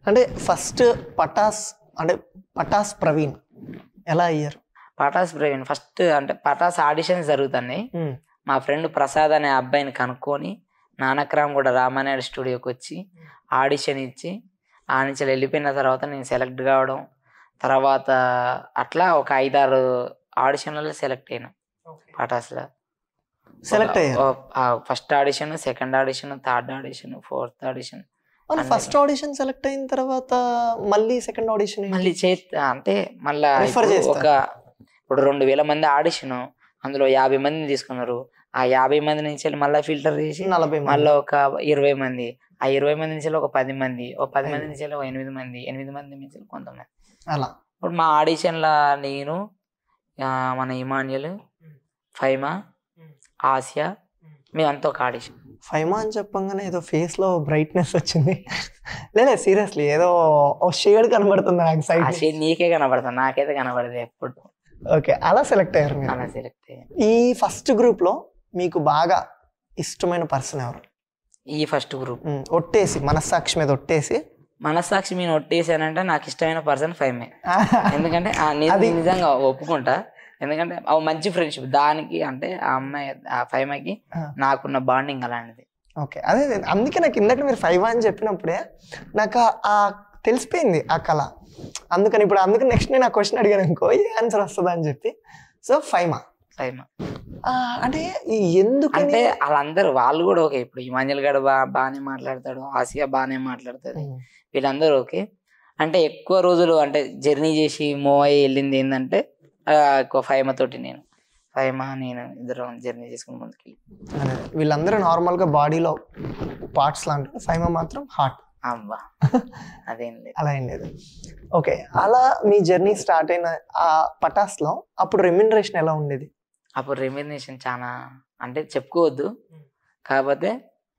అంటే ఫస్ట్ పటాస్ అంటే పటాస్ ప్రవీణ్ ఎలా అయ్యారు పటాస్ ప్రవీణ్ ఫస్ట్ అంటే పటాస్ ఆడిషన్స్ జరుగుతున్నాయి ఉమ్, మా ఫ్రెండ్ ప్రసాద్ అనే అబ్బాయిని కనుక్కొని నానక్రామ్ కూడా రామానాయుడు స్టూడియోకి వచ్చి ఆడిషన్ ఇచ్చి ఆ నుంచి వెళ్ళిపోయిన తర్వాత నేను సెలెక్ట్ కావడం తర్వాత అట్లా ఒక ఐదారు ఆడిషన్లలో సెలెక్ట్ అయినా పటాస్లో సెలెక్ట్ అయ్యారు first audition second audition third audition fourth audition అవును ఫస్ట్ ఆడిషన్ సెలెక్ట్ అయిన తర్వాత మళ్ళీ సెకండ్ ఆడిషన్ మళ్ళీ చే అంటే మళ్ళా Refer ఇప్పుడు చేస్తారు. ఒక ఇప్పుడు రెండు వేల మంది ఆడిషన్ అందులో యాభై మందిని తీసుకున్నారు ఆ యాభై మంది నుంచి వెళ్ళి మళ్ళీ ఫిల్టర్ చేసి నలభై మంది. మళ్ళీ ఒక ఇరవై మంది ఆ ఇరవై మంది నుంచి వెళ్ళి ఒక పది మంది ఒక పది మంది నుంచి వెళ్ళి ఒక ఎనిమిది మంది ఎనిమిది మంది నుంచి వెళ్ళి కొంతమంది అలా ఇప్పుడు మా ఆడిషన్లో నేను ఆ, మన ఇమాన్యుల్ ఫైమా ఆసియా మేమంతా ఒక ఆడిషన్ ఫైమా అని చెప్పంగానే ఏదో ఫేస్ లో బ్రైట్నెస్ వచ్చింది లేదా సీరియస్లీ ఏదో ఓ షేడ్ కనబడుతుంది నాకు ఆ సైడ్ షేడ్ నీకే కనబడుతుంది నాకైతే కనబడదు ఎప్పుడు ఓకే అలా సెలెక్ట్ అయ్యారు మీరు అలా సెలెక్ట్ అయ్యాను ఈ ఫస్ట్ గ్రూప్ లో మీకు బాగా ఇష్టమైన పర్సన్ ఎవరు ఈ ఫస్ట్ గ్రూప్ ఉమ్, ఒట్టేసి మనస్సాక్షి మీద ఒట్టేసి మనస్సాక్షి నేను ఒట్టేసానంటే నాకు ఇష్టమైన పర్సన్ ఫైమే ఎందుకంటే ఆ నేను అది- నిజంగా ఒప్పుకుంటా ఎందుకంటే ఆ మంచి ఫ్రెండ్షిప్ దానికి అంటే ఆ అమ్మాయి ఆ ఫైమాకి ఆ. నాకున్న బాండింగ్ అలాంటిది ఓకే అదే అదే. అందుకే నాకు ఇందాక మీరు ఫైవ్ అని చెప్పినప్పుడే నాకు ఆ- ఆ తెలిసిపోయింది ఆ కళ అందుకని ఇప్పుడు అందుకని నెక్స్ట్ నేను ఆ క్వశ్చన్ అడిగాను అనుకో ఏ ఆన్సర్ వస్తుందా అని చెప్పి సో ఫైమా ఫైమా ఆ, అంటే ఈ ఎందుకని అంటే వాళ్ళందరూ వాళ్ళు కూడా ఓకే ఇప్పుడు ఇమాంజల్ గడ బా బాగానే మాట్లాడతాడు ఆసియా బాగానే మాట్లాడుతుంది ఉమ్, వీళ్ళందరూ ఓకే అంటే ఎక్కువ రోజులు అంటే జర్నీ చేసి మూవ్ అయ్యి వెళ్ళింది ఏంటంటే ఆ, ఎక్కువ ఫైమా తోటి నేను ఫైమా నేను ఇద్దరం జర్నీ చేసుకుని ముందుకెళ్ళి అదే. వీళ్ళందరూ నార్మల్ గా బాడీలో పార్ట్స్ లాంటి ఫైమా మాత్రం హార్ట్ అబ్బా అదేం లేదు అలా ఏం లేదు ఓకే అలా మీ జర్నీ స్టార్ట్ అయిన ఆ పటాస్ లో అప్పుడు రెమ్యునరేషన్ ఎలా ఉండేది అప్పుడు రెమ్యునేషన్ చాలా అంటే చెప్పుకోవద్దు కాకపోతే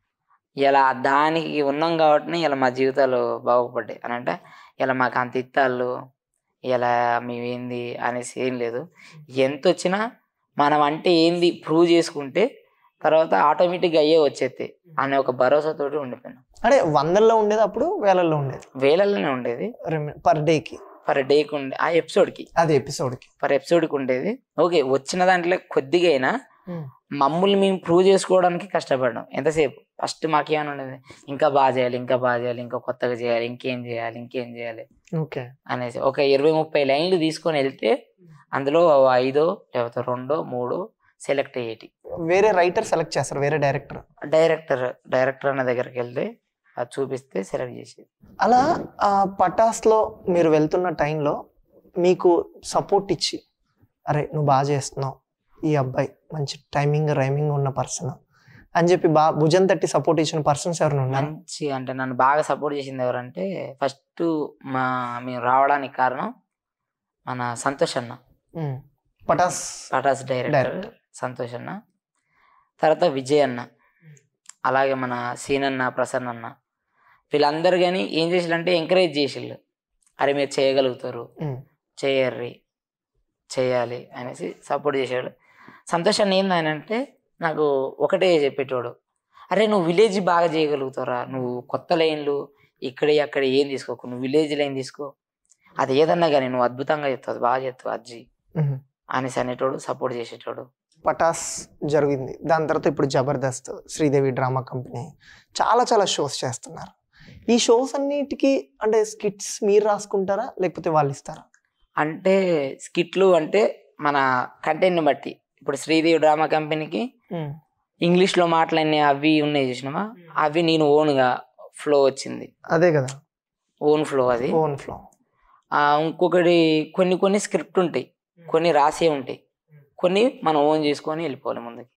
ఇలా దానికి ఉన్నాం కాబట్టి ఇలా మా జీవితాలు బాగుపడ్డాయి అని అంటే ఇలా మాకు అంత ఇత్తాళ్ళు ఇలా మేమేంది అనేసి ఏం లేదు ఎంత వచ్చినా మనం అంటే ఏంది ప్రూవ్ చేసుకుంటే తర్వాత ఆటోమేటిక్గా అయ్యే వచ్చేది అనే ఒక భరోసాతోటి ఉండిపోయినాం అంటే వందల్లో ఉండేది అప్పుడు వేలల్లో ఉండేది వేలల్లోనే ఉండేది పర్ డేకి పర్ డేకి ఉండే ఆ ఎపిసోడ్కి అది ఎపిసోడ్కి పర్ ఎపిసోడ్కి ఉండేది ఓకే వచ్చిన దాంట్లో కొద్దిగా అయినా మమ్మల్ని మేము ప్రూవ్ చేసుకోవడానికి కష్టపడ్డాం ఎంతసేపు ఫస్ట్ మాకేమైనా ఉండేది ఇంకా బాగా చేయాలి ఇంకా బాగా చేయాలి ఇంకా కొత్తగా చేయాలి ఇంకేం చేయాలి ఇంకేం చేయాలి ఓకే అనేసి ఒక ఇరవై ముప్పై లైన్లు తీసుకొని వెళ్తే అందులో ఓ ఐదో లేకపోతే రెండో మూడో సెలెక్ట్ అయ్యేటి వేరే రైటర్ సెలెక్ట్ చేస్తారు వేరే డైరెక్టర్ డైరెక్టర్ డైరెక్టర్ అన్న దగ్గరికి వెళ్తే అది చూపిస్తే సెలెక్ట్ చేసేది అలా ఆ పటాస్లో మీరు వెళ్తున్న టైంలో మీకు సపోర్ట్ ఇచ్చి అరే నువ్వు బాగా చేస్తున్నావు ఈ అబ్బాయి మంచి టైమింగ్ రైమింగ్ ఉన్న పర్సన్ అని చెప్పి బాగా భుజం తట్టి సపోర్ట్ ఇచ్చిన పర్సన్స్ ఎవరైనా ఉన్నారు మంచి అంటే నన్ను బాగా సపోర్ట్ చేసింది ఎవరంటే ఫస్ట్ మా మేము రావడానికి కారణం మన సంతోష్ అన్న పటాస్ పటాస్ డైరెక్టర్ Director. సంతోష్ అన్న తర్వాత విజయ్ అన్న అలాగే మన సీన్ అన్న ప్రసన్న అన్న వీళ్ళందరూ కానీ ఏం చేసిల్లంటే ఎంకరేజ్ చేసిళ్ళు అరే మీరు చేయగలుగుతారు ఉమ్, చేయర్రి చేయాలి అనేసి సపోర్ట్ చేసేవాడు సంతోష్ అన్న ఏందంటే నాకు ఒకటే చెప్పేటోడు అరే నువ్వు విలేజ్ బాగా చేయగలుగుతారా నువ్వు కొత్త లైన్లు ఇక్కడ అక్కడ ఏం తీసుకోకు నువ్వు విలేజ్ లైన్ తీసుకో అది ఏదన్నా కానీ నువ్వు అద్భుతంగా చెప్తావు అది బాగా చెప్తావు అజ్జి ఉమ్. అనేసి అనేటోడు సపోర్ట్ చేసేటోడు పటాస్ జరిగింది దాని తర్వాత ఇప్పుడు జబర్దస్త్ శ్రీదేవి డ్రామా కంపెనీ చాలా చాలా షోస్ చేస్తున్నారు ఈ షోస్ అన్నిటికీ అంటే స్కిట్స్ మీరు రాసుకుంటారా లేకపోతే వాళ్ళు ఇస్తారా అంటే స్కిట్లు అంటే మన కంటెంట్ని బట్టి ఇప్పుడు శ్రీదేవి డ్రామా కంపెనీకి ఇంగ్లీష్లో మాట్లాడిన అవి ఉన్నాయి చూసినావా అవి నేను ఓన్గా ఫ్లో వచ్చింది అదే కదా ఓన్ ఫ్లో అది ఓన్ ఫ్లో ఆ, ఇంకొకటి కొన్ని కొన్ని స్క్రిప్ట్ ఉంటాయి కొన్ని రాసే ఉంటాయి కొన్ని మనం ఓన్ చేసుకొని వెళ్ళిపోవాలి ముందుకి